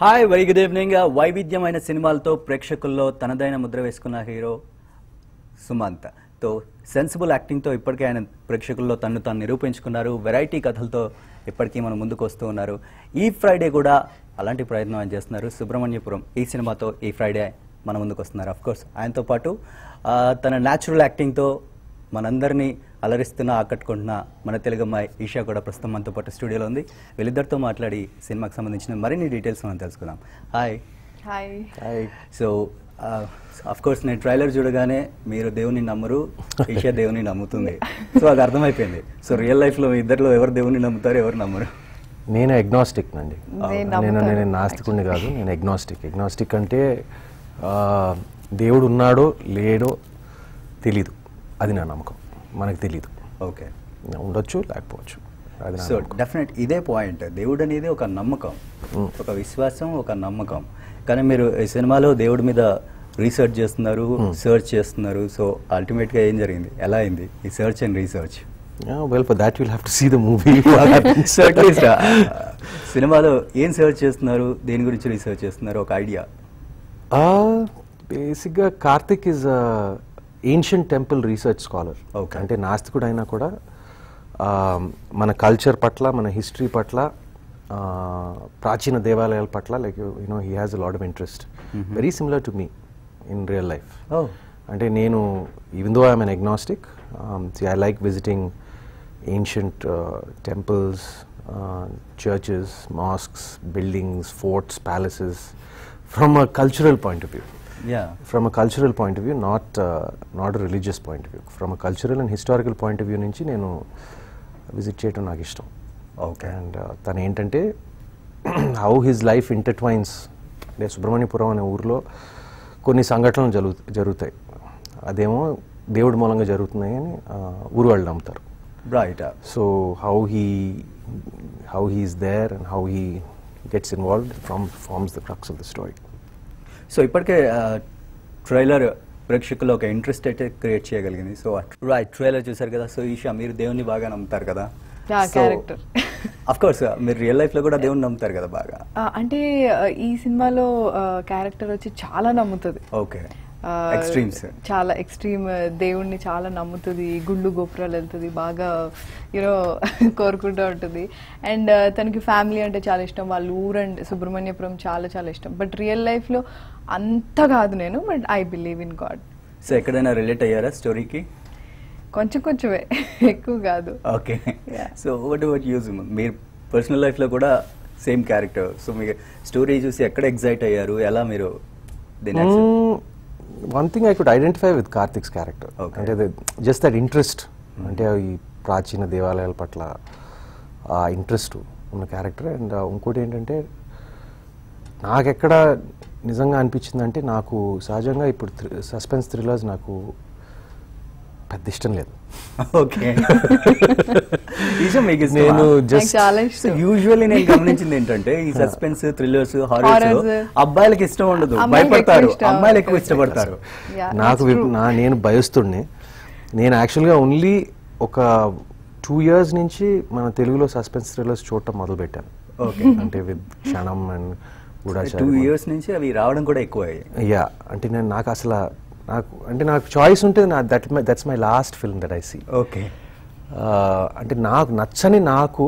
Hi very good evening వైవిధ్యమైన సినిమాలతో ప్రేక్షకుల్లో తనదైన ముద్ర వేసుకున్న హీరో సుమంత్ తో సెన్సిబుల్ యాక్టింగ్తో ఇప్పటికే ఆయన ప్రేక్షకుల్లో తను తాను నిరూపించుకున్నారు వెరైటీ కథలతో ఇప్పటికీ మనం ముందుకు వస్తూ ఉన్నారు ఈ ఫ్రైడే కూడా అలాంటి ప్రయత్నం ఆయన చేస్తున్నారు సుబ్రహ్మణ్యపురం ఈ సినిమాతో ఈ ఫ్రైడే మన ముందుకు వస్తున్నారు అఫ్ కోర్స్ ఆయనతో పాటు ఆ, తన న్యాచురల్ యాక్టింగ్తో మనందరినీ అలరిస్తున్న ఆకట్టుకుంటున్న మన తెలుగు అమ్మాయి ఈషా కూడా ప్రస్తుతం మనతో పాటు స్టూడియోలో ఉంది వీళ్ళిద్దరితో మాట్లాడి సినిమాకి సంబంధించిన మరిన్ని డీటెయిల్స్ మనం తెలుసుకుందాం hi hi so of course నేను ట్రైలర్ చూడగానే మీరు దేవుని నమ్మరు ఈషా దేవుని నమ్ముతుంది సో అది అర్థమైపోయింది సో రియల్ లైఫ్ లో మీ ఇద్దరిలో ఎవరు దేవుని నమ్ముతారు ఎవరు నమ్మరు నేను ఎగ్నాస్టిక్ అండి నేను నేను నమ్ముతాను, నేను నాస్తికుడిని కాదు నేను ఎగ్నాస్టిక్ ఎగ్నాస్టిక్ అంటే ఆ, దేవుడు ఉన్నాడో లేడో తెలీదు అది నా నమ్మకం మనకు తెలీదు ఓకే ఉండొచ్చు లేకపోవచ్చు అది నా సో నమ్మకం. డెఫినెట్ ఇదే పాయింట్ దేవుడు అనేది ఒక నమ్మకం ఒక విశ్వాసం ఒక నమ్మకం కానీ మీరు ఈ సినిమాలో దేవుడి మీద రీసెర్చ్ చేస్తున్నారు సర్చ్ చేస్తున్నారు సో అల్టిమేట్ గా ఏం జరిగింది ఎలా అయింది ఈ search and research Yeah, well, for that you'll have to see the movie. So at least సినిమాలో ఏం సర్చ్ చేస్తున్నారు దేని గురించి రీసెర్చ్ చేస్తున్నారు ఒక ఐడియా బేసిక్గా Karthik is ancient temple research scholar Okay. అంటే నాస్తికుడు అయినా కూడా ఆ, మన కల్చర్ పట్ల మన హిస్టరీ పట్ల ఆ, ప్రాచీన దేవాలయాల పట్ల like you know he has a lot of interest very similar to me in real life oh అంటే నేను even though I'm an agnostic I like visiting ancient temples churches mosques buildings forts palaces from a cultural point of view yeah from a cultural point of view not not religious point of view from a cultural and historical point of view నుంచి నేను visit చేయడం నాకు ఇష్టం okay and తను ఏంటంటే how his life ఇంటర్ట్వైన్స్ అంటే సుబ్రహ్మణ్యపురం అనే ఊరిలో కొన్ని సంఘటనలు జరుగు జరుగుతాయి అదేమో దేవుడి మూలంగా జరుగుతున్నాయి అని ఆ, ఊరు వాళ్ళు నమ్ముతారు right so how he how he's there and how he gets involved from farms the crux of the story so ఇప్పటికే ట్రైలర్ ప్రేక్షకుల్లో ఒక ఇంట్రెస్ట్ అయితే క్రియేట్ చేయగలిగింది సో రైట్ ట్రైలర్ చూసారు కదా సో ఈషా మీరు దేవుని బాగా నమ్ముతారు కదా Yeah, character. అఫ్ కోర్స్ మీరు రియల్ లైఫ్ లో కూడా దేవుని నమ్ముతారు కదా బాగా ఆ, అంటే ఆ, ఈ సినిమాలో క్యారెక్టర్ వచ్చి చాలా నమ్ముతుంది ఓకే ఆ, ఎక్స్ట్రీమ్స్ చాలా ఎక్స్ట్రీమ్ దేవుణ్ణి చాలా నమ్ముతుంది గుళ్ళు గోపురాలు వెళ్తుంది బాగా యూనో కోరుకుంటూ ఉంటుంది అండ్ తనకి ఫ్యామిలీ అంటే చాలా ఇష్టం వాళ్ళ ఊరండి సుబ్రహ్మణ్యపురం చాలా చాలా ఇష్టం బట్ రియల్ లైఫ్లో అంత కాదు నేను but I believe in God so ఎక్కడైనా రిలేట్ అయ్యారా స్టోరీకి కొంచెం కొంచెమే ఎక్కువ కాదు okay Yeah. So what what use మీరు పర్సనల్ లైఫ్ లో కూడా సేమ్ క్యారెక్టర్ సో మీకు స్టోరీ చూసి ఎక్కడ ఎగ్జైట్ అయ్యారు ఎలా మీరు దీన్ని accept- one thing I could identify with Karthik's character Okay. అంటే జస్ట్ దట్ ఇంట్రెస్ట్ అంటే ఈ ప్రాచీన దేవాలయాల పట్ల ఆ ఇంట్రెస్ట్ ఉన్న క్యారెక్టర్ అండ్ ఇంకోటి ఏంటంటే నాకెక్కడ నిజంగా అనిపించింది అంటే నాకు సహజంగా ఇప్పుడు సస్పెన్స్ థ్రిల్లర్స్ నాకు పెద్ద ఇష్టం లేదు ఓకే ఈజా మీకు నేను నాకు జస్ట్ చాలా ఇష్టం యూజువల్లీ నేను గమనించింది ఏంటంటే ఈ సస్పెన్స్ థ్రిల్లర్స్ హారర్స్ Horrors. అబ్బాయిలకి ఇష్టం ఉండదు అమ్మాయిలకి భయపడతారు ఎక్కువ ఇష్టం. అమ్మాయిలు ఎక్కువ ఇష్టపడతారు Yeah, నాకు that's విప్- true. నా నేను భయస్తుడిని నేను యాక్చువల్గా ఓన్లీ ఒక టూ ఇయర్స్ నుంచి మన తెలుగులో సస్పెన్స్ థ్రిల్లర్స్ చూడటం మొదలు పెట్టాను ఓకే అంటే విత్ క్షణం అండ్ టూ గూఢాచారి ఇయర్స్ నుంచి అవి రావడం కూడా ఎక్కువ యా అంటే నేను నాకు అసలు నాకు అంటే నాకు చాయిస్ ఉంటే నా that my that's my last film that I see okay అంటే నాకు నచ్చని నాకు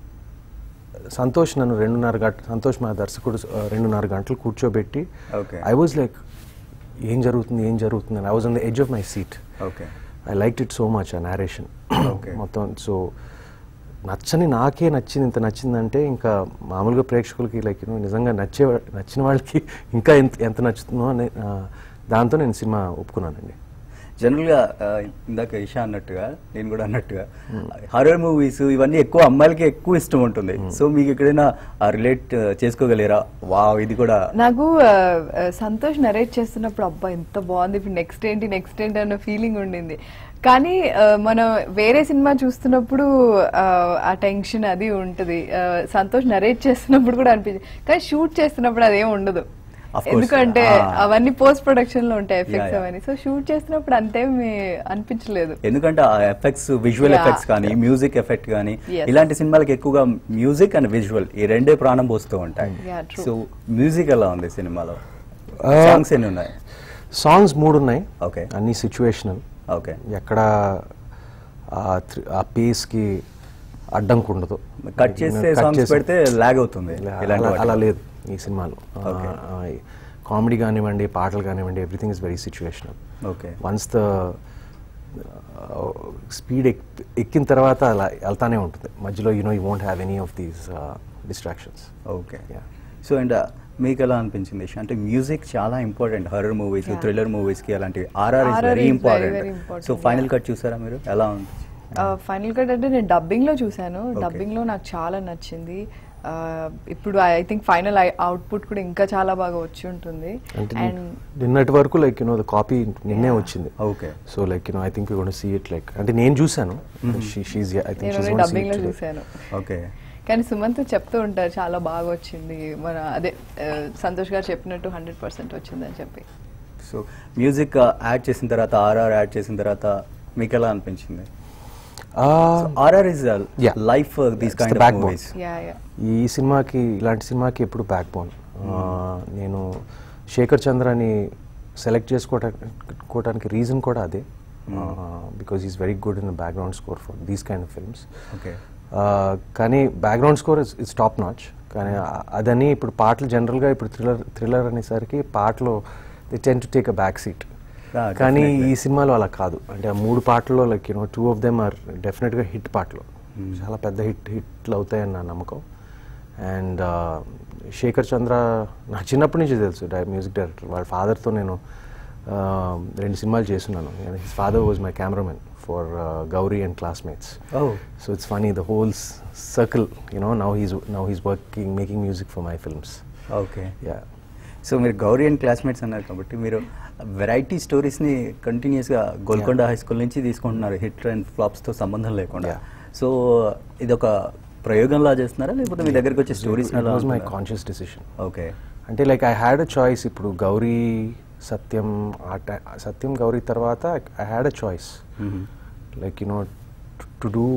సంతోష్ నన్ను రెండున్నర గంట సంతోష్ మా దర్శకుడు ఆ, రెండున్నర గంటలు కూర్చోబెట్టి Okay. ఐ వాజ్ లైక్ ఏం జరుగుతుంది ఏం జరుగుతుంది I was on the edge of my seat okay I like it so much ఆ నేరేషన్ Okay. మొత్తం సో నచ్చని నాకే నచ్చింది ఇంత నచ్చిందంటే ఇంకా మామూలుగా ప్రేక్షకులకి లైక్ యూనో నిజంగా నచ్చే నచ్చిన వాళ్ళకి ఇంకా ఎంత ఎంత నచ్చుతుందో అని ఆ, దాంతో నేను సినిమా ఒప్పుకున్నానండి జనరల్గా ఆ, ఇందాక ఇషా అన్నట్టుగా నేను కూడా అన్నట్టుగా హారర్ మూవీస్ ఇవన్నీ ఎక్కువ అమ్మాయిలకి ఎక్కువ ఇష్టం ఉంటుంది సో మీకు ఎక్కడైనా రిలేట్ చేసుకోగలిగారా వావ్ ఇది కూడా నాకు ఆ, ఆ, సంతోష్ నరేట్ చేస్తున్నప్పుడు అబ్బా ఎంత బాగుంది ఇప్పుడు నెక్స్ట్ ఏంటి నెక్స్ట్ ఏంటి అన్న ఫీలింగ్ ఉండింది కానీ ఆ, మనం వేరే సినిమా చూస్తున్నప్పుడు ఆ, ఆ టెన్షన్ అది ఉంటుంది ఆ, సంతోష్ నరేట్ చేస్తున్నప్పుడు కూడా అనిపించింది కానీ షూట్ చేస్తున్నప్పుడు అదేం ఉండదు Of course. ఎందుకంటే Ah. అవన్నీ పోస్ట్ ప్రొడక్షన్ లో ఉంటాయి ఎఫెక్ట్స్ yeah. అవన్నీ సో షూట్ చేసినప్పుడు అంతేమి అనిపించలేదు ఎందుకంటే ఆ ఎఫెక్ట్స్ విజువల్ Yeah. ఎఫెక్ట్స్ కానీ మ్యూజిక్ ఎఫెక్ట్ కానీ Yes. ఇలాంటి సినిమాలకి ఎక్కువగా మ్యూజిక్ అండ్ విజువల్ ఈ రెండే ప్రాణం పోస్తూ ఉంటాయి Yeah, true. సో మ్యూజిక్ ఎలా ఉంది సినిమాలో Uh, సాంగ్స్ ఎన్ని ఉన్నాయి సాంగ్స్ మూడు ఉన్నాయి Okay. అన్ని సిచ్యువేషనల్ ఓకే ఎక్కడ ఆ థ్రి- ఆ పేస్కి అడ్డంకు ఉండదు కట్ చేస్తే Cut సాంగ్స్ చేసి- పెడితే లాగ్ అవుతుంది ఇలా- ఇలాంటి అలా- వాటిలో. అలా లేదు ఈ సినిమాలో Okay. కామెడీ కానివ్వండి పాటలు కానివ్వండి everything is very situational okay once the speed ఎక్కిన తర్వాత అలా వెళ్తానే ఉంటుంది మధ్యలో you know you won't have any of these distractions okay Yeah. So and మీకు ఎలా అనిపించింది ఇషా? అంటే మ్యూజిక్ చాలా important horror movies Yeah. Thriller movies కి అలాంటివి RR is RRR very is very, important very important, so final yeah. Cut చూసారా మీరు ఎలా ఉంది ఫైనల్ కట్ అంటే నేను డబ్బింగ్ లో చూసాను Okay. డబ్బింగ్ లో నాకు చాలా నచ్చింది Uh, ఇప్పుడు ఐ థింక్ ఫైనల్ అవుట్పుట్ కూడా ఇంకా చాలా బాగా వచ్చి ఉంటుంది అంటే అండ్ నిన్నటి వరకు లైక్ యూనో ద కాపీ నిన్నే Yeah. వచ్చింది okay so like you know I think you see it like అంటే నేను చూసాను షీజ్ ఐ థింక్ నేను డబ్బింగ్ లో చూసాను ఓకే కానీ సుమంత్ చెప్తూ ఉంటారు చాలా బాగా వచ్చింది మన అదే ఆ, సంతోష్ గారు చెప్పినట్టు హండ్రెడ్ పర్సెంట్ వచ్చిందని చెప్పి సో మ్యూజిక్ యాడ్ చేసిన తర్వాత ఆర్ఆర్ యాడ్ చేసిన తర్వాత మీకు ఎలా అనిపించింది RR is Yeah. Life these It's the kind of backbone. Movies yeah yeah ఈ సినిమాకి ఇలాంటి సినిమాకి ఎప్పుడు బ్యాక్ బోన్ నేను శేఖర్ చంద్రని సెలెక్ట్ చేసుకోవడానికి రీజన్ కూడా అదే because is very good in background score for these kind of films okay కానీ background score is top notch కానీ ఆ- అదని ఇప్పుడు పాటలు జనరల్గా ఇప్పుడు థ్రిల్లర్ థ్రిల్లర్ అనేసరికి పాటలు the tend to take a back seat Yeah, కానీ definitely. ఈ సినిమాలో అలా కాదు అంటే ఆ మూడు పాటల్లో like you know two of them are డెఫినెట్గా హిట్ పాటలు చాలా పెద్ద హిట్ హిట్లు అవుతాయని నా నమ్మకం అండ్ శేఖర్ చంద్ర నాకు చిన్నప్పటి నుంచి తెలుసు డై మ్యూజిక్ డైరెక్టర్ వాళ్ళ ఫాదర్తో నేను uh, రెండు సినిమాలు చేస్తున్నాను his father was my cameraman for Gauri and classmates Oh. So it's funny, the whole s- circle, you know, now he's now he's working, making music for my films. Okay Yeah. So మీరు Gauri and classmates అన్నారు కాబట్టి మీరు variety స్టోరీస్ని కంటిన్యూస్గా Golconda high school నుంచి తీసుకుంటున్నారు hit and ఫ్లాప్స్తో సంబంధం లేకుండా Yeah. So ఇది ఒక ప్రయోగంలా చేస్తున్నారా లేకపోతే మీ దగ్గరికి వచ్చే stories It was my conscious decision. Okay అంటే like I had a choice ఇప్పుడు గౌరీ సత్యం ఆ ti- సత్యం గౌరీ తర్వాత I had a choice like you know to do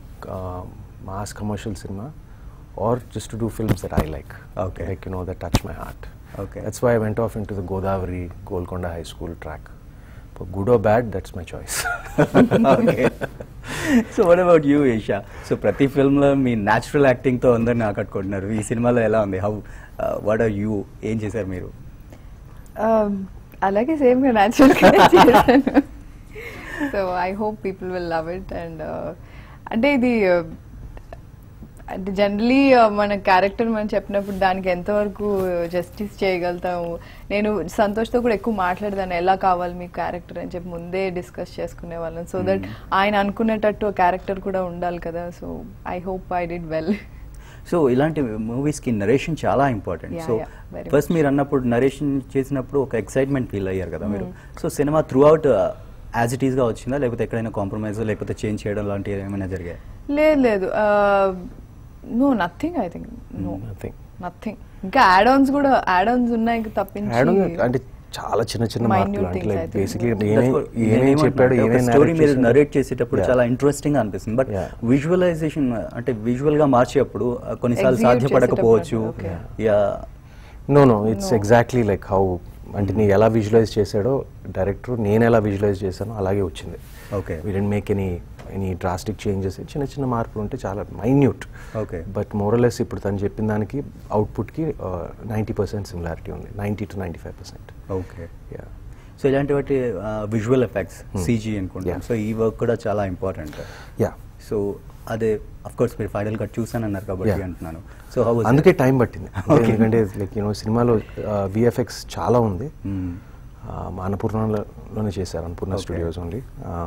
mass commercial cinema or just to do films that I like Okay. Like you know that touch my heart Okay. That's why I went off into the Godavari Golconda high school track good or bad that's my choice okay so what about you Esha so ప్రతి ఫిల్మ్లో మీ natural యాక్టింగ్తో అందరిని ఆకట్టుకుంటున్నారు ఈ సినిమాలో ఎలా ఉంది how what are you ఏం చేశారు మీరు Um, అలాగే సేమ్ గా న్యాచురల్ గా చేశాను so I hope people will love it and అంటే ఇది uh, అంటే జనరలీ మన క్యారెక్టర్ మనం చెప్పినప్పుడు దానికి ఎంతవరకు జస్టిస్ చేయగలుగుతాము నేను సంతోష్తో కూడా ఎక్కువ మాట్లాడదాను ఎలా కావాలి మీ క్యారెక్టర్ అని చెప్పి ముందే డిస్కస్ చేసుకునే వాళ్ళం సో దట్ ఆయన అనుకునేటట్టు క్యారెక్టర్ కూడా ఉండాలి కదా so I hope I did well so ఇలాంటి మూవీస్కి నరేషన్ చాలా important Yeah, so yeah, very first మీరు అన్నప్పుడు నరేషన్ చేసినప్పుడు ఒక ఎక్సైట్మెంట్ ఫీల్ అయ్యారు కదా మీరు సో సినిమా త్రూ అవుట్ యాజ్ ఇట్ ఈస్గా వచ్చిందా లేకపోతే ఎక్కడైనా కాంప్రమైజ్ లేకపోతే చేంజ్ చేయడం లాంటివి ఏమైనా జరిగాయి లేదు లేదు no nothing I think no nothing nothing ఇంకా యాడ్ ఆన్స్ కూడా యాడ్ ఆన్స్ ఉన్నాయి తప్పించి అంటే చాలా చిన్న చిన్న Minute మార్పులు అంటే things, I like think. Basically That's what ఏమేం నేనేమంటున్నా చెప్పాడు అంటే ఒక ఏమేం స్టోరీ narrate మీరు చేశాడో- నరేట్ చేసేటప్పుడు Yeah. చాలా ఇంట్రెస్టింగ్ అనిపిస్తుంది బట్ Yeah. విజువలైజేషన్ అంటే విజువల్ గా మార్చేటప్పుడు uh, కొన్నిసార్లు Execute సాధ్యపడకపోవచ్చు చేసేటప్పుడు, okay. Yeah no no it's exactly like how అంటే నీ ఎలా విజువలైజ్ చేశాడో డైరెక్టర్ నేను ఎలా విజువలైజ్ చేశానో అలాగే వచ్చింది okay we didn't make any any drastic changes చిన్న చిన్న మార్పులు ఉంటే చాలా మైన్యూట్ ఓకే బట్ మోరలెస్ ఇప్పుడు తను చెప్పిన దానికి అవుట్పుట్కి నైంటీ పర్సెంట్ సిమిలారిటీ ఉంది ninety to ninety five percent okay so ఇలాంటి వాటి విజువల్ ఎఫెక్ట్స్ సీజీ అనుకుంటాం Yeah. సో ఈ వర్క్ కూడా చాలా ఇంపార్టెంట్ యా సో అదే అఫ్ కోర్స్ మీరు ఫైనల్ కట్ చూసానన్నారు కాబట్టి Yeah. అంటున్నాను సో హౌ అందుకే టైం పట్టింది Okay. ఎందుకంటే లైక్ యూనో సినిమాలో విఎఫ్ఎక్స్ చాలా ఉంది ఆ, మా అన్నపూర్ణలోనే చేశారు అన్నపూర్ణ Okay. స్టూడియోస్ ఓన్లీ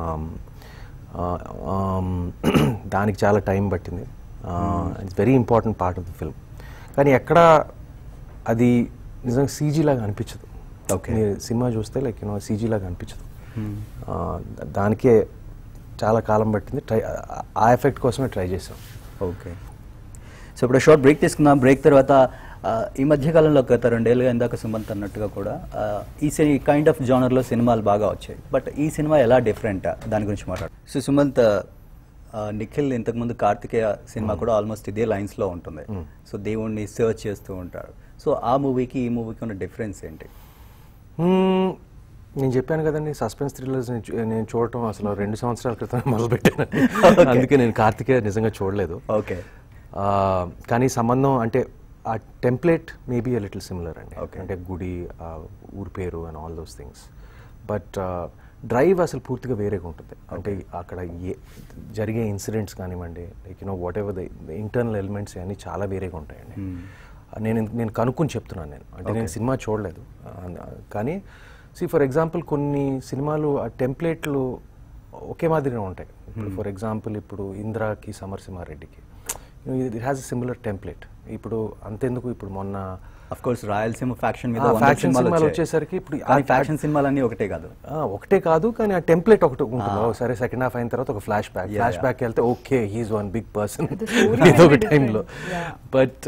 దానికి చాలా టైం పట్టింది it's very important part of the film కానీ ఎక్కడ అది నిజంగా సీజీ లాగా అనిపించదు Okay. మీరు సినిమా చూస్తే లైక్ యూనో సీజీ లాగా అనిపించదు ఆ, దానికే చాలా కాలం పట్టింది ట్రై ఆ ఎఫెక్ట్ కోసమే ట్రై చేసాం ఓకే సో ఇప్పుడు షార్ట్ బ్రేక్ తీసుకుందాం బ్రేక్ తర్వాత ఆ, ఈ మధ్య కాలంలో గత రెండేళ్ళుగా ఇందాక సుమంత్ అన్నట్టుగా కూడా ఆ, ఈ సి కైండ్ ఆఫ్ జానర్లో సినిమాలు బాగా వచ్చాయి బట్ ఈ సినిమా ఎలా డిఫరెంట్ దాని గురించి మాట్లాడు సో సుమంత్ ఆ, నిఖిల్ ఇంతకుముందు కార్తికేయ సినిమా కూడా ఆల్మోస్ట్ ఇదే లైన్స్లో ఉంటుంది సో దేవుణ్ణి సర్చ్ చేస్తూ ఉంటారు సో ఆ మూవీకి ఈ మూవీకి ఉన్న డిఫరెన్స్ ఏంటి మ్మ్. నేను చెప్పాను కదండి సస్పెన్స్ థ్రిల్లర్స్ నేను చూడటం అసలు రెండు సంవత్సరాల క్రితం మొదలు పెట్టాను అందుకే నేను కార్తికేయ నిజంగా చూడలేదు ఓకే ఆ, కానీ సంబంధం అంటే ఆ template maybe a little similar అండి Okay. అంటే గుడి ఆ, ఊరి పేరు and all those things but drive అసలు పూర్తిగా వేరేగా ఉంటుంది అంటే అక్కడ ఏ జరిగే ఇన్సిడెంట్స్ కానివ్వండి like you know whatever the internal elements అన్నీ చాలా వేరేగా ఉంటాయండి నేను నేను కనుక్కొని చెప్తున్నాను నేను అంటే నేను సినిమా చూడలేదు ఆ, కానీ సి ఫర్ ఎగ్జాంపుల్ కొన్ని సినిమాలు ఆ టెంప్లెట్లు ఒకే మాదిరిగా ఉంటాయి ఇప్పుడు ఫర్ ఎగ్జాంపుల్ ఇప్పుడు ఇంద్రాకి సమరసింహారెడ్డికి it has a similar template ఇప్పుడు అంతెందుకు ఇప్పుడు మొన్న అఫ్ కోర్స్ రాయలసీమ ఫ్యాక్షన్ మీద ఆ, వంద faction సినిమాలు సినిమాలు వచ్చాయి. వచ్చేసరికి ఇప్పుడు కానీ ఆ- ఫ్యాక్షన్ సినిమాలన్నీ ఒకటే కాదు ఆ, ఒకటే కాదు కానీ ఆ టెంప్లెట్ ఒకటి ఉంటుంది ఓ, సరే సెకండ్ హాఫ్ అయిన తర్వాత ఒక flashback Yeah, flash yeah. Back వెళ్తే okay he's one big person story ఏదో ఒక very టైంలో different. Yeah. బట్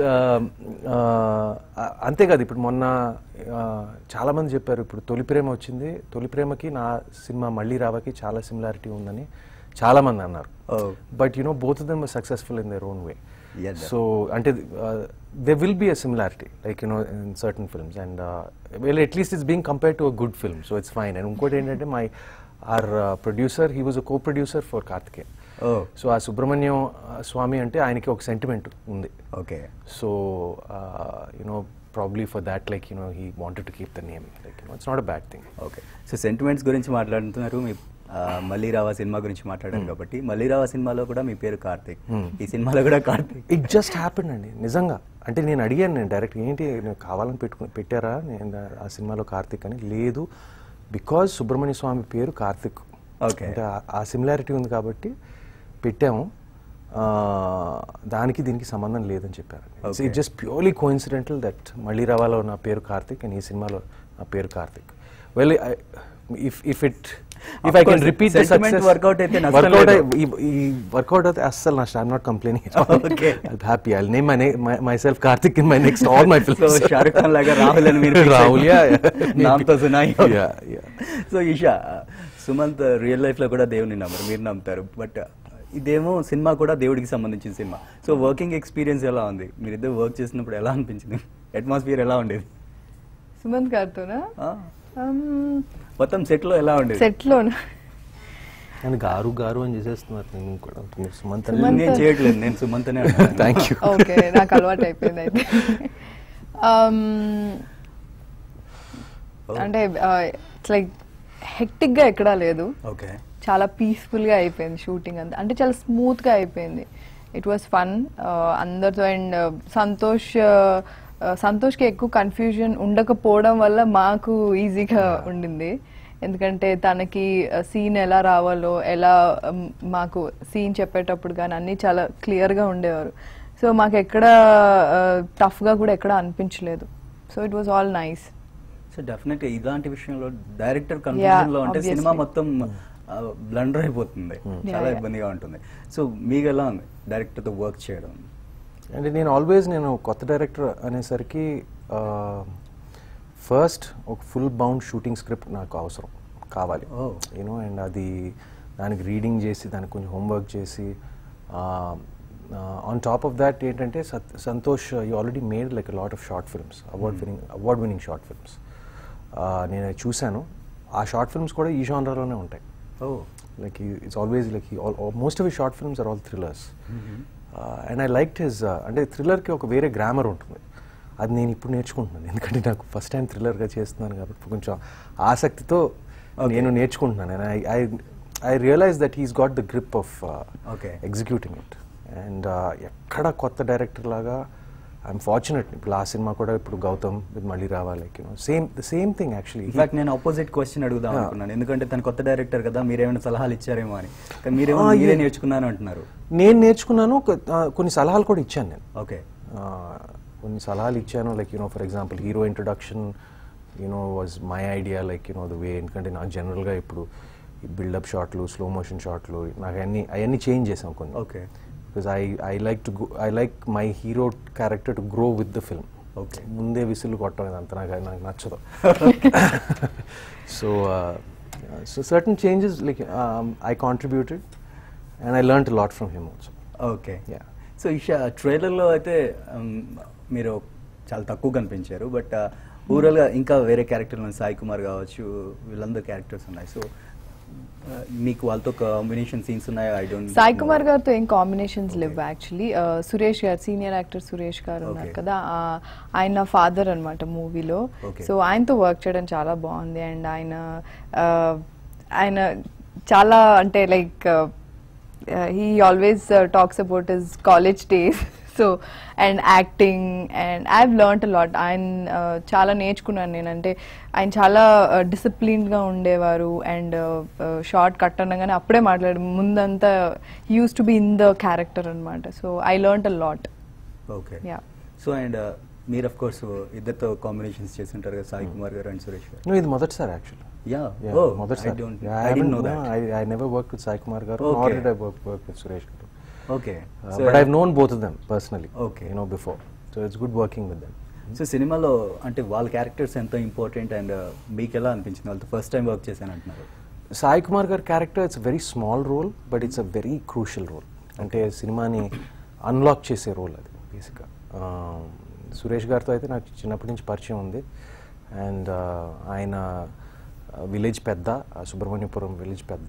అంతేకాదు ఇప్పుడు మొన్న ఆ, చాలా మంది చెప్పారు ఇప్పుడు తొలి ప్రేమ వచ్చింది తొలి ప్రేమకి నా సినిమా మళ్ళీ రావకి చాలా సిమిలారిటీ ఉందని చాలా మంది అన్నారు Oh. But you know both them successful in their own way Yeah, that- so అంటే they will be a similarity like you know in certain films and well at least it's being compare to a good film so it's fine and ఇంకోటి ఏంటంటే my or producer he was a co producer for Karthikeya Oh. So ఆ Subrahmanyam uh, Swamy అంటే ఆయనకి ఒక sentiment ఉంది okay so you know probably for that like you know he wanted to keep the name like you know it's not a bad thing okay so sentiments గురించి మాట్లాడుతున్నారు మీ ఆ, మళ్ళీ రావా సినిమా గురించి మాట్లాడారు కాబట్టి మళ్ళీ రావా సినిమాలో కూడా మీ పేరు కార్తీక్ ఈ సినిమాలో కూడా కార్తీక్ ఇట్ జస్ట్ హ్యాపెన్ అండి నిజంగా అంటే నేను అడిగాను నేను డైరెక్ట్ ఏంటి నేను కావాలని పెట్టుకుని పెట్టారా నేను ఆ సినిమాలో కార్తిక్ అని లేదు బికాజ్ సుబ్రహ్మణ్య స్వామి పేరు కార్తిక్ Okay. అంటే ఆ- ఆ సిమిలారిటీ ఉంది కాబట్టి పెట్టాము ఆ, దానికి దీనికి సంబంధం లేదని చెప్పారు Okay. It just purely coincidental that మళ్ళీ రావాలో నా పేరు కార్తిక్ అండ్ ఈ సినిమాలో నా పేరు Karthik well if if it Of if I can course, repeat sentiment workout అయితే నష్టం వర్కౌట్ లేదు. ఈ వర్కౌట్ అయితే అస్సలు నష్టం I'm not complaining Okay. Happy I name my myself Karthik in my next all my so films Shahrukh Khan లాగా రాహుల్ అని మీరు రాహుల్ యా నామ్తో సునాయి yeah yeah so Esha Sumanth real life లో కూడా దేవుని నమ్మరు మీరు నమ్ముతారు బట్ ఇదేమో సినిమా కూడా దేవుడికి సంబంధించిన సినిమా సో వర్కింగ్ ఎక్స్పీరియన్స్ ఎలా ఉంది మీరిద్దరు వర్క్ చేసినప్పుడు ఎలా అనిపించింది అట్మాస్ఫియర్ ఎలా ఉండేది సుమంత్ గారితోనా ఆ, మొత్తం సెట్ లో ఎలా ఉండేది సెట్ లో నేను గారు గారు అని చేసేస్తున్నారు నేను కూడా మీరు సుమంత్ అని సుమంత్. నేను చేయట్లేదు నేను సుమంతనే థ్యాంక్ యూ ఓకే నాకు అలవాటు అయిపోయింది అయితే Um, అంటే ఇట్స్ లైక్ హెక్టిక్ గా ఎక్కడా లేదు ఓకే చాలా పీస్ఫుల్ గా అయిపోయింది షూటింగ్ అంతా అంటే చాలా స్మూత్ గా అయిపోయింది ఇట్ వాస్ ఫన్ అందరితో అండ్ సంతోష్ uh, uh, సంతోష్కి ఎక్కువ కన్ఫ్యూజన్ ఉండకపోవడం వల్ల మాకు ఈజీగా ఉండింది ఎందుకంటే తనకి సీన్ ఎలా రావాలో ఎలా um, మాకు సీన్ చెప్పేటప్పుడు కానీ అన్నీ చాలా క్లియర్గా ఉండేవారు సో మాకు ఎక్కడ టఫ్గా కూడా ఎక్కడ అనిపించలేదు so it was all nice so definite ఇలాంటి విషయంలో డైరెక్టర్ కన్ఫ్యూజన్ లో అంటే obviously. సినిమా మొత్తం బ్లండర్ అయిపోతుంది Yeah, చాలా yeah. ఇబ్బందిగా ఉంటుంది సో మీకు ఎలా ఉంది డైరెక్టర్ తో వర్క్ చేయడం అంటే నేను ఆల్వేస్ నేను కొత్త డైరెక్టర్ అనేసరికి ఫస్ట్ ఒక ఫుల్ బౌండ్ షూటింగ్ స్క్రిప్ట్ నాకు అవసరం కావాలి Oh. యూనో అండ్ అది దానికి రీడింగ్ చేసి దానికి కొంచెం హోంవర్క్ చేసి ఆన్ టాప్ ఆఫ్ దాట్ ఏంటంటే సత్ Santosh you already made like lot of short films award winning award winning short films నేను అది చూశాను ఆ షార్ట్ ఫిల్మ్స్ కూడా ఈ జానరాలోనే ఉంటాయి ఓ like he, it's always like he all, all most of his short films are all thrillers uh, and I liked his uh, అంటే థ్రిల్లర్కి ఒక వేరే గ్రామర్ ఉంటుంది అది నేను ఇప్పుడు నేర్చుకుంటున్నాను ఎందుకంటే నాకు ఫస్ట్ టైం థ్రిల్లర్గా చేస్తున్నాను కాబట్టి కొంచెం ఆసక్తితో నేను నేర్చుకుంటున్నాను and I I I realize that he's got the grip of Okay. Executing it and ఎక్కడ కొత్త డైరెక్టర్ లాగా ఐఎమ్ ఫార్చునేట్ ఇప్పుడు ఆ సినిమా కూడా ఇప్పుడు గౌతమ్ ఇది మళ్ళీ రావాలి you know same the same thing actually in fact నేను ఆపోజిట్ క్వశ్చన్ అడుగుదాం Yeah. అనుకున్నాను ఎందుకంటే తను కొత్త డైరెక్టర్ కదా మీరేమైనా సలహాలు ఇచ్చారేమో అని కానీ మీరేమో Ah, మీరే yeah. నేర్చుకున్నాను అంటున్నారు నేను నేర్చుకున్నాను కొ- ఆ, కొన్ని సలహాలు కూడా ఇచ్చాను నేను ఓకే ఆ, కొన్ని సలహాలు ఇచ్చాను like you know for example hero introduction you know was my idea like you know the way ఎందుకంటే నాకు జనరల్గా ఇప్పుడు బిల్డప్ షాట్లు స్లో మోషన్ షాట్లు నాకు అన్ని అవన్నీ చేంజ్ చేసాం కొన్ని okay because I I like to I like my hero character to grow with the film Okay. ముందే విసులు కొట్టడం ఇదంతా నాకు నాకు నచ్చదు so so certain changes like I contributed and I learn lot from him also okay Yeah. So ఈ ట్రైలర్లో అయితే um, మీరు చాలా తక్కువ కనిపించారు బట్ గా ఇంకా వేరే క్యారెక్టర్లు ఉన్నాయి సాయి కుమార్ కావచ్చు వీళ్ళందరూ క్యారెక్టర్స్ ఉన్నాయి సో మీకు వాళ్ళతో కాంబినేషన్ సీన్స్ ఉన్నాయా ఐ డోంట్ సాయి కుమార్ గారితో ఏం కాంబినేషన్స్ లేవు యాక్చువల్లీ సురేష్ గారు సీనియర్ యాక్టర్ సురేష్ గారు ఉన్నారు Okay. కదా ఆ, ఆయన ఫాదర్ అనమాట మూవీలో Okay. సో ఆయనతో వర్క్ చేయడం చాలా బాగుంది అండ్ ఆయన ఆ, ఆయన చాలా అంటే like he always talks about his college days so and acting and I learn lot ఆయన uh, చాలా నేర్చుకున్నాను నేను అంటే ఆయన చాలా డిసిప్లిన్గా ఉండేవారు అండ్ షార్ట్ కట్ అనగానే అప్పుడే మాట్లాడు ముందంతా use to be in the character అనమాట so I learn a lot okay Yeah. So and మీరు ఆఫ్ కోర్స్ ఇద్దరితో కాంబినేషన్స్ చేసి ఉంటారు కదా సాయి కుమార్ గారు అండ్ సురేష్ గారు నువ్వు ఇది మొదటిసారి యాక్చువల్లీ యా Yeah, ఓ మొదటిసారి I don't Yeah, I I don't know haven't- that no, I, I never worked with Sai Kumar garu, nor Okay. did I work, work with Suresh garu. Okay Uh, but I've known both of them personally. Okay. You know before, so it's good working with them. So సినిమాలో అంటే వాళ్ళ characters ఎంతో important and మీకు ఎలా అనిపించింది వాళ్ళతో first time work చేశాను అంటున్నారు సాయి కుమార్ గారి character it's very small role but it's a very crucial role అంటే సినిమాని అన్లాక్ చేసే రోల్ అది బేసిక్గా సురేష్ గారితో అయితే నాకు చిన్నప్పటి నుంచి పరిచయం ఉంది అండ్ ఆయన విలేజ్ పెద్ద ఆ సుబ్రహ్మణ్యపురం విలేజ్ పెద్ద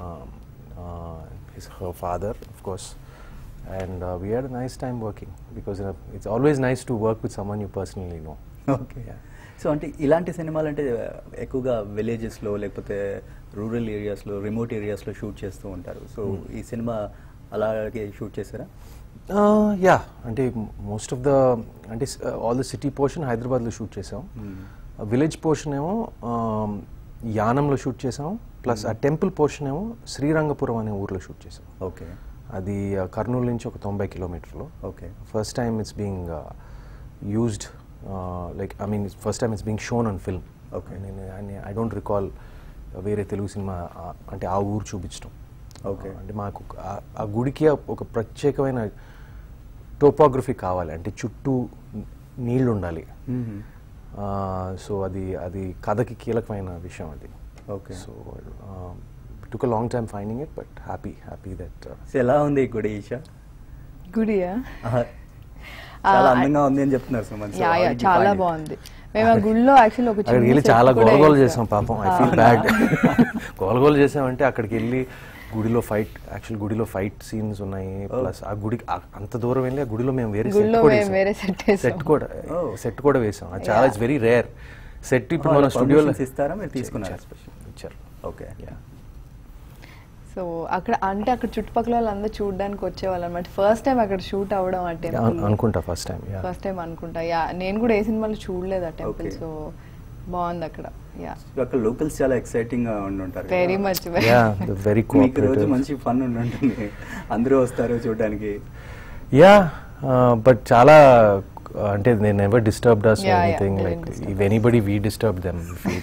his father of course and we had nice time working because it's always nice to work with someone you personally know okay so అంటే ఇలాంటి సినిమాలు అంటే ఎక్కువగా విలేజెస్లో లేకపోతే రూరల్ ఏరియాస్లో రిమోట్ ఏరియాస్లో షూట్ చేస్తూ ఉంటారు సో ఈ సినిమా అలాగే షూట్ చేశారా యా అంటే మోస్ట్ ఆఫ్ ద అంటే ఆల్ ద సిటీ పోర్షన్ హైదరాబాద్లో షూట్ చేసాం విలేజ్ పోర్షన్ ఏమో um, యానంలో షూట్ చేసాం ప్లస్ ఆ టెంపుల్ పోర్షన్ ఏమో శ్రీరంగపురం అనే ఊర్లో షూట్ చేసాం ఓకే అది uh, కర్నూలు నుంచి ఒక తొంభై కిలోమీటర్లు okay first time it's being used like I mean first time it's being shown on film Okay. నేను ఐ డోంట్ రికాల్ వేరే తెలుగు సినిమా uh, అంటే ఆ ఊరు చూపించడం Okay. అంటే మాకు ఆ- ఆ గుడికి ఒక ప్రత్యేకమైన టోపోగ్రఫీ కావాలి అంటే చుట్టూ నీళ్లు ఉండాలి సో అది అది కథకి కీలకమైన విషయం అది Okay. So took a long time finding it but happy happy that so ఎలా ఉంది ఈ గుడి ఈషా గుడియా ఆహా. చాలా అందంగా ఉంది అని చెప్తున్నారు Suman So yeah how yeah did you చాలా find it? బాగుంది మేము ఆ గుడిలో యాక్చువల్లీ ఒక అక్కడికి చిన్న వెళ్ళి set చాలా కూడా గోలగోలు వేసాం. చేసాం పాపం ఐ ఫీల్ బ్యాడ్ గోలగోలు చేసామంటే అక్కడికి వెళ్ళి గుడిలో ఫైట్ యాక్చువల్ గుడిలో ఫైట్ సీన్స్ ఉన్నాయి ప్లస్ ఆ గుడికి ఆ- అంత దూరం వెళ్ళి ఆ గుడిలో మేము వేరే గుడిలో సెట్ కూడా మేము వేరే set వేసాం. సెట్ కూడా Oh. సెట్ కూడా వేసాం అది చాలా ఇట్స్ వెరీ రేర్ సెట్ ఇప్పుడు వాళ్ళ మన స్టూడియోలో permissions ఇస్తారా? మీరు తీసుకున్నారా? ఇచ్చారు ఓకే సో అక్కడ అంటే అక్కడ చుట్టుపక్కల వాళ్ళందరూ చూడడానికి వచ్చేవాళ్ళు అనమాట ఫస్ట్ టైం అక్కడ షూట్ అవ్వడం ఆ టెంపుల్ అనుకుంటా ఫస్ట్ టైం ఫస్ట్ టైం అనుకుంటా యా నేను కూడా ఏ సినిమాలో చూడలేదు ఆ టెంపుల్ Okay. సో బాగుంది అక్కడ యా అక్కడ లోకల్స్ చాలా ఎక్సైటింగ్ గా ఉండుంటారు కదా. వెరీ మచ్ యా వెరీ మీకు రోజు కోఆపరేటివ్ మంచి ఫన్ ఉండుంటుంది అందరూ వస్తారు చూడడానికి యా బట్ చాలా uh, అంటే నేను ever disturb does Yeah, yeah, anything they like didn't disturb if anybody we disturb them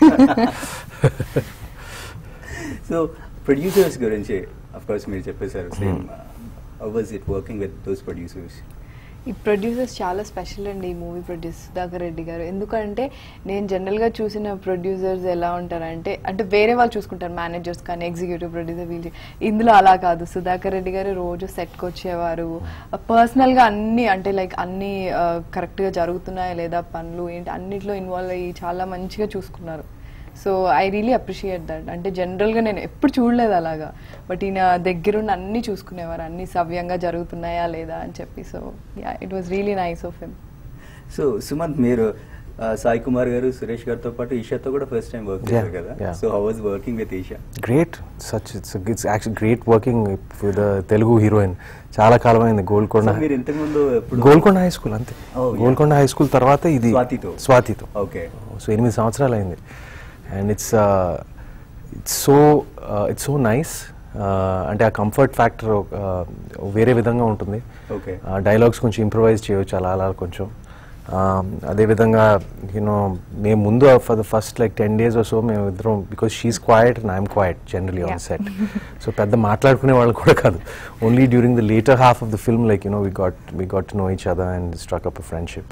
so producers గురించి అఫ్ కోర్స్ మీరు చెప్పేశారు same was it working with those producers ఈ ప్రొడ్యూసర్స్ చాలా స్పెషల్ అండి ఈ మూవీ ప్రొడ్యూస్ సుధాకర్ రెడ్డి గారు ఎందుకంటే నేను జనరల్గా చూసిన ప్రొడ్యూసర్స్ ఎలా ఉంటారంటే అంటే వేరే వాళ్ళు చూసుకుంటారు మేనేజర్స్ కానీ ఎగ్జిక్యూటివ్ ప్రొడ్యూసర్ వీళ్ళు ఇందులో అలా కాదు సుధాకర్ రెడ్డి గారు రోజు సెట్కి వచ్చేవారు పర్సనల్గా అన్ని అంటే లైక్ అన్ని కరెక్ట్గా జరుగుతున్నాయా లేదా పనులు ఏంటి అన్నిట్లో ఇన్వాల్వ్ అయ్యి చాలా మంచిగా చూసుకున్నారు so I really appreciate that అంటే జనరల్గా నేను ఎప్పుడు చూడలేదు అలాగా బట్ ఈయన దగ్గరుండి అన్ని చూసుకునేవారు అన్ని సవ్యంగా జరుగుతున్నాయా లేదా అని చెప్పి so yeah it was really nice of him so Sumanth మీరు ఆ, సాయి కుమార్ గారు సురేష్ గారితో పాటు ఈషాతో కూడా ఫస్ట్ టైం వర్క్ Yeah, చేశారు కదా yeah. So how was working with Esha great such it's it's actual great working with Telugu heroine చాలా కాలమైంది గోల్కొండ So మీరు ఇంతకు ముందు ఎప్పుడు గోల్కొండ హై స్కూల్ అంతే Oh, yeah. Golkonda high school తర్వాత ఇది స్వాతితో. స్వాతితో ఓకే సో ఎనిమిది సంవత్సరాలు అయింది and it's it's so it's so nice అంటే ఆ కంఫర్ట్ ఫ్యాక్టర్ వేరే విధంగా ఉంటుంది ఓకే డైలాగ్స్ కొంచెం ఇంప్రవైజ్ చేయవచ్చు అలా అలా కొంచెం Um, అదేవిధంగా యూనో మేము ముందు for the first like ten days so మేము ఇద్దరం because she's quiet and I'm quiet generally on Yeah. Set so పెద్ద మాట్లాడుకునే వాళ్ళు కూడా కాదు only during the later half of the film like you know we got we got to know each other and struck up friendship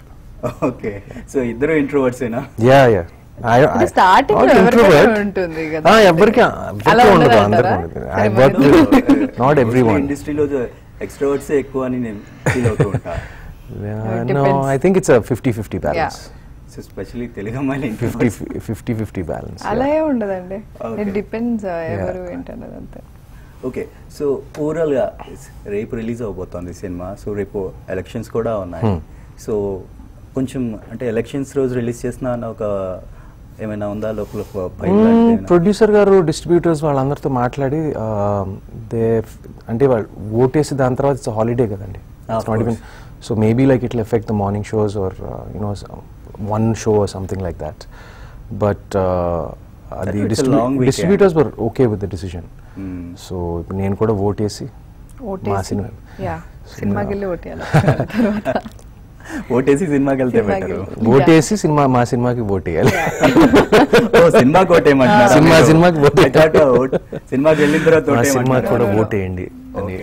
okay so ఇద్దరు ఇంట్రోవర్ట్సేనా yeah yeah అంటే starting లో ఎవరికైనా ఉంటుంది కదా. ఎవరికి అలా ఉండదు ఉండదంటారా? అందరికీ ఉండదు ఐ సరే, వర్క్ మరి- నాట్ ఎవ్రీ వన్ ఇండస్ట్రీలో ఎక్స్ట్రోవర్ట్స్ ఎక్కువ అని నేను ఫీల్ అవుతూ ఉంటా It no depends. I think it's fifty fifty balance so specially Telugu అమ్మాయిలు fifty introverts. Fifty fifty balance అలా ఏ ఉండదండి Okay. ఇట్ డిపెండ్స్ ఎవరు ఏంటన్నది అంతే ఓకే సో ఓవరాల్గా రేపు రిలీజ్ అవబోతోంది సినిమా సో రేపు ఎలక్షన్స్ కూడా ఉన్నాయి Hmm. సో కొంచెం అంటే ఎలక్షన్స్ రోజు రిలీజ్ చేసిన అన్న ఒక ఏమైనా ఉందా లోపల ఒక భయం లాంటిది ఏమైనా? ప్రొడ్యూసర్ గారు డిస్ట్రిబ్యూటర్స్ వాళ్ళందరితో మాట్లాడి దే అంటే వాళ్ళు ఓటేసి దాని తర్వాత ఇట్స్ హాలిడే కదండి Of course. So maybe like it effect the morning shows or you know one show or something like that but అది That it's a long weekend. Distributors were okay with the decision Hmm. So ఇప్పుడు నేను కూడా ఓటేసి మా ఓటేసి cinema yeah సినిమాకి వెళ్ళి ఓటేయాలి తర్వాత ఓటేసి సినిమాకి వెళ్తే సినిమాకి బెటర్ వెళ్ళి. ఓటేసి సినిమా మా సినిమాకి ఓటేయాలి ఓ సినిమాకి ఓటేయమంటున్నారా సినిమా- మీరు? సినిమాకి ఓటు. I thought, ఓట్- సినిమాకి వెళ్ళిన తర్వాత మా సినిమాకి ఓటేయమంటున్నారా? కూడా No, no, no. ఓటేయండి అని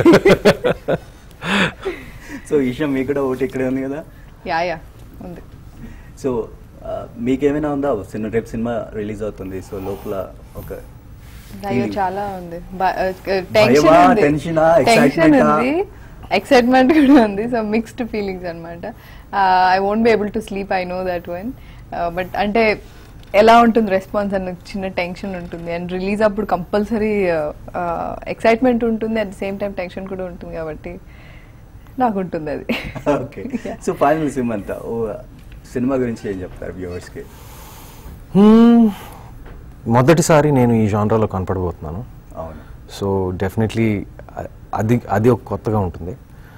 సో ఈషా మీకు కూడా ఓటు ఇక్కడే ఉంది కదా యా యా ఉంది సో ఆ, మీకేమైనా ఉందా సినిమా రేపు సినిమా రిలీజ్ అవుతుంది సో లోపల ఒక అయ్యో feeling. చాలా ఉంది టెన్షన్ భయమా, ఉంది టెన్షనా, టెన్షన్ excitement ఆ? ఉంది ఎక్సైట్మెంట్ కూడా ఉంది సో మిక్స్డ్ ఫీలింగ్స్ అనమాట I won't be able to sleep I know that one but అంటే ఎలా ఉంటుంది రెస్పాన్స్ అన్న చిన్న టెన్షన్ ఉంటుంది అండ్ రిలీజ్ అప్పుడు కంపల్సరీ ఎక్సైట్మెంట్ ఉంటుంది at the same time tension కూడా ఉంటుంది కాబట్టి నాకు ఉంటుంది అది ఓకే సో ఫైనల్ సినిమా అంతా ఓ సినిమా గురించి ఏం చెప్తారు వ్యూవర్స్ కి Hmm, మొదటిసారి నేను ఈ జానరాలో కనపడబోతున్నాను అవును సో డెఫినెట్లీ అది అది ఒక కొత్తగా ఉంటుంది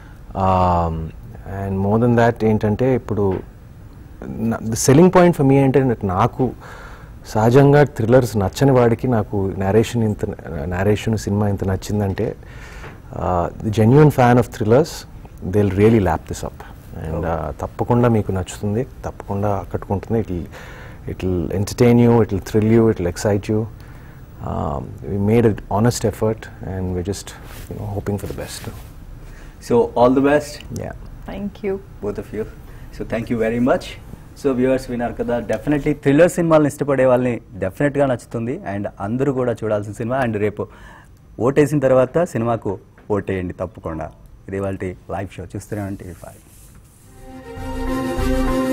అండ్ మోర్ దెన్ దాట్ ఏంటంటే ఇప్పుడు the selling point for me ఏంటంటే నాకు సహజంగా థ్రిల్లర్స్ నచ్చని వాడికి నాకు నేరేషన్ ఇంత నేరేషన్ సినిమా ఇంత నచ్చిందంటే genuine fan of thrillers they will really lap this up and తప్పకుండా మీకు నచ్చుతుంది తప్పకుండా ఆకట్టుకుంటుంది it it will entertain you it will thrill you it will excite you um, we made an honest effort and we're just you know hoping for the best so all the best yeah thank you both of you so thank you very much so viewers విన్నారు కదా definitely thriller సినిమాలను ఇష్టపడే వాళ్ళని డెఫినెట్గా నచ్చుతుంది and అందరూ కూడా చూడాల్సిన సినిమా అండ్ రేపు ఓటేసిన తర్వాత సినిమాకు ఓటేయండి తప్పకుండా ఇది వాళ్ళ లైవ్ షో చూస్తూనే టీవీ ఫైవ్